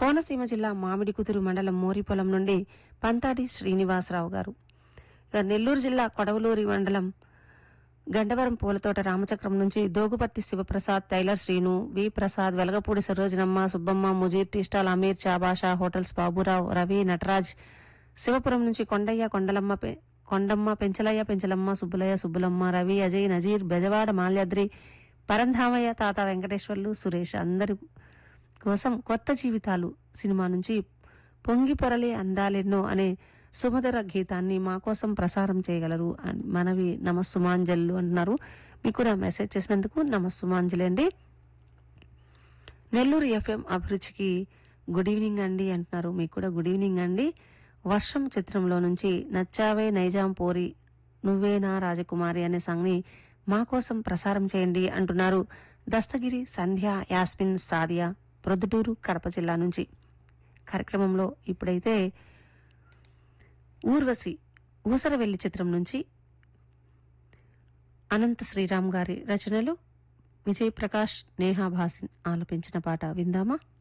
కోనసీమ జిల్లా మామిడి కుతురు మండలం మోరిపొలం నుండి పంతాడి శ్రీనివాసరావు గారు ఇక నెల్లూరు జిల్లా కొడవలూరి మండలం గండవరం పూలతోట రామచక్రం నుంచి Doguparthi Sivaprasad tailor Srinu V Prasad Velagapudi Sarojanamma Subbamma Mujeer tea stall Ameer Chabasha hotels Baburao Ravi Nataraj Sivapuram నుంచి కొండయ్య కొండలమ్మ పె- కొండమ్మ పెంచలయ్య పెంచలమ్మ సుబ్బులయ్య సుబ్బులమ్మ రవి అజయ్ నజీర్ బెజవాడ మాల్యాద్రి పరంధామయ్య తాత వెంకటేశ్వర్లు సురేష్ అందరి కోసం కొత్త జీవితాలు సినిమా నుంచి పొంగి పొరలే అందాలెన్నో అనే సుమధుర గీతాన్ని మా కోసం ప్రసారం చేయగలరు అని మనవి నమస్సుమాంజలు అంటున్నారు మీకు కూడా మెసేజ్ చేసినందుకు నమస్సుమాంజలి అండి నెల్లూరు ఎఫ్ఎం అభిరుచికి గుడ్ ఈవినింగ్ అండి అంటున్నారు మీకు కూడా గుడ్ ఈవినింగ్ అండి వర్షం చిత్రంలో నుంచి నచ్చావే నైజాం పోరి నువ్వేనా రాజకుమారి అనే సాంగ్ని మా కోసం ప్రసారం చేయండి అంటున్నారు దస్తగిరి సంధ్య యాస్మిన్ సాదియా ప్రొద్దుటూరు కడప జిల్లా నుంచి కార్యక్రమంలో ఇప్పుడైతే ఊర్వశి ఊసరవెల్లి చిత్రం నుంచి అనంత శ్రీరామ్ గారి రచనలు విజయ్ ప్రకాష్ నేహా భాసిన్ ఆలపించిన పాట విందామా